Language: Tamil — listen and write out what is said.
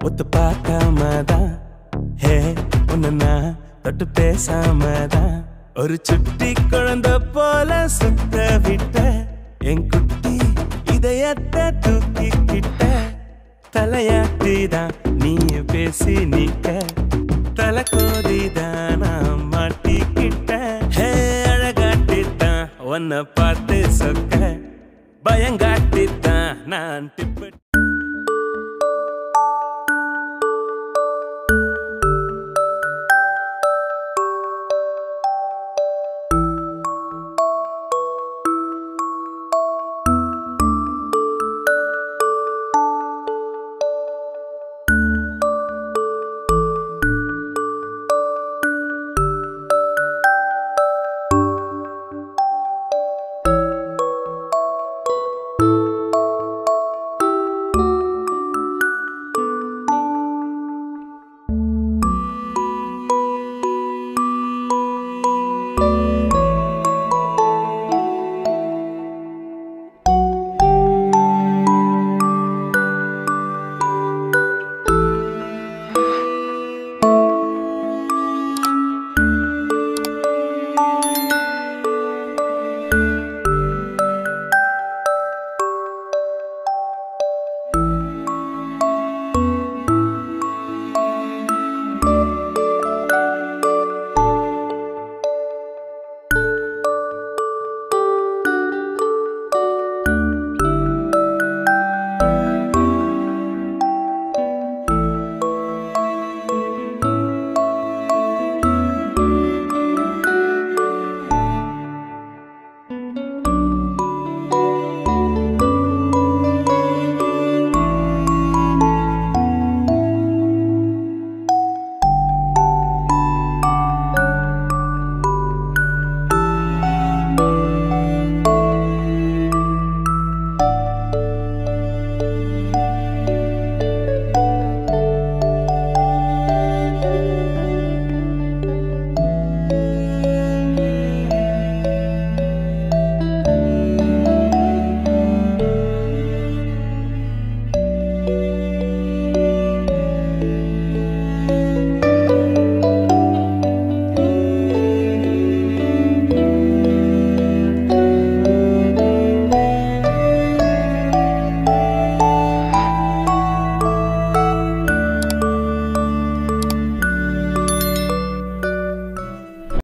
ஒத்து பார்க்காம தான் ஹே உன்னை நான் தொட்டு பேசாம தான் ஒரு சுட்டி குழந்தை போல சுத்த விட்ட என் குட்டி இதயத்தை தூக்கிக்கிட்ட தலையாட்டிதான் நீ பேசி நிக்க தலை கோதிதான் நான் மாட்டிக்கிட்ட ஹே அழகாட்டித்தான் உன்னை பார்த்து சொக்க பயங்காட்டித்தான் நான் டிப்